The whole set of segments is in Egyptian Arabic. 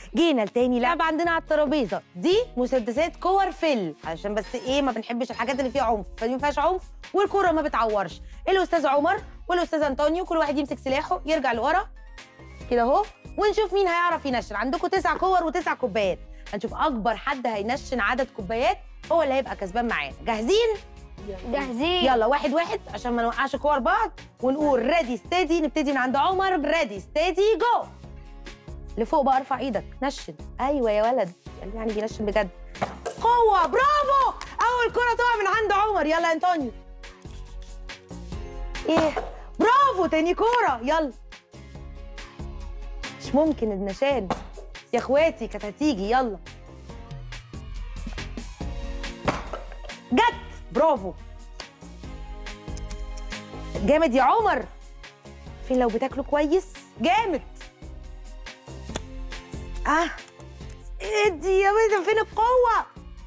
جينا لتاني لعبه عندنا على الترابيزه دي مسدسات كور فل علشان بس ايه ما بنحبش الحاجات اللي فيها عنف فدي ما فيهاش عنف والكوره ما بتعورش الاستاذ عمر والاستاذ انطونيو كل واحد يمسك سلاحه يرجع لورا كده اهو ونشوف مين هيعرف ينشن عندكم تسع كور وتسع كوبايات هنشوف اكبر حد هينشن عدد كوبايات هو اللي هيبقى كسبان معانا جاهزين جاهزين يلا واحد واحد عشان ما نوقعش كور بعض ونقول ريدي ستيدي نبتدي من عند عمر ريدي ستيدي جو لفوق بقى ارفع ايدك نشن ايوه يا ولد يعني بينشن بجد قوه برافو اول كره تقع من عند عمر يلا يا انطونيو ايه برافو تاني كوره يلا مش ممكن النشان يا اخواتي كانت هتيجي يلا جت برافو جامد يا عمر فين لو بتاكلوا كويس جامد اه ادي يا بنت فين القوه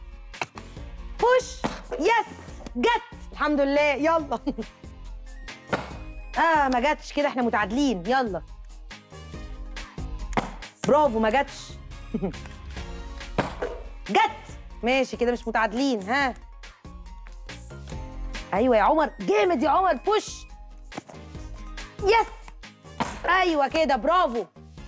بوش يس جت الحمد لله يلا اه ما جاتش كده احنا متعادلين يلا برافو ما جاتش جت ماشي كده مش متعادلين ها ايوه يا عمر جامد يا عمر بوش يس ايوه كده برافو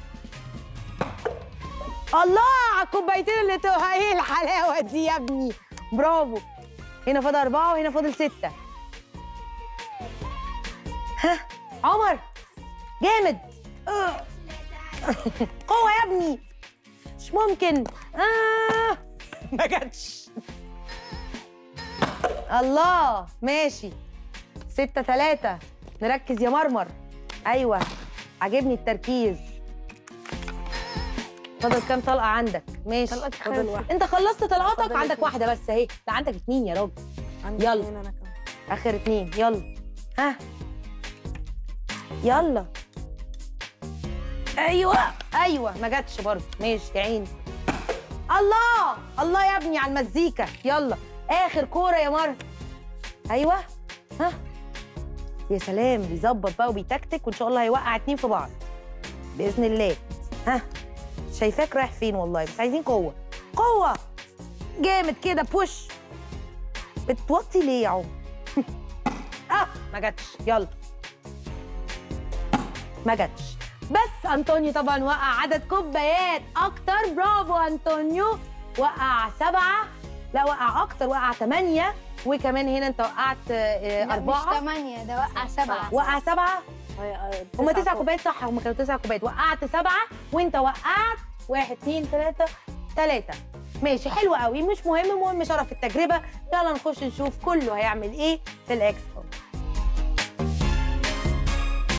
الله على الكوبايتين اللي تبقى ايه الحلاوه دي يا ابني برافو هنا فاضل اربعه وهنا فاضل سته ها عمر جامد آه. قوه يا ابني مش ممكن آه. ما جاتش الله ماشي ستة تلاتة نركز يا مرمر أيوة عاجبني التركيز فاضل كام طلقة عندك ماشي طلقتي فاضل خلصت. واحدة. انت خلصت طلقاتك فاضل عندك اتنين. واحدة بس اهي لا عندك اتنين يا راجل عندي يلا. اتنين انا كمان آخر اتنين يلا ها يلا ايوه ايوه ما جاتش برضه ماشي يا عيني الله الله يا ابني على المزيكا يلا اخر كوره يا مر ايوه ها يا سلام بيظبط بقى وبيتكتك وان شاء الله هيوقع اتنين في بعض باذن الله ها شايفاك رايح فين والله بس عايزين قوه قوه جامد كده بوش بتوطي ليه يا عمر اه ما جاتش يلا ما جاتش بس انطونيو طبعا وقع عدد كوبايات اكتر برافو انطونيو وقع سبعه لا وقع اكتر وقع ثمانيه وكمان هنا انت وقعت آه، لا، مش اربعه ثمانية ده وقع سبعة وقع سبعه هي- هما تسعة تسع كوب. كوبايات صح هما كانوا تسع كوبايات وقعت سبعه وانت وقعت واحد اتنين تلاته تلاته ماشي حلو قوي مش مهم المهم شرف التجربه يلا نخش نشوف كله هيعمل ايه في الاكس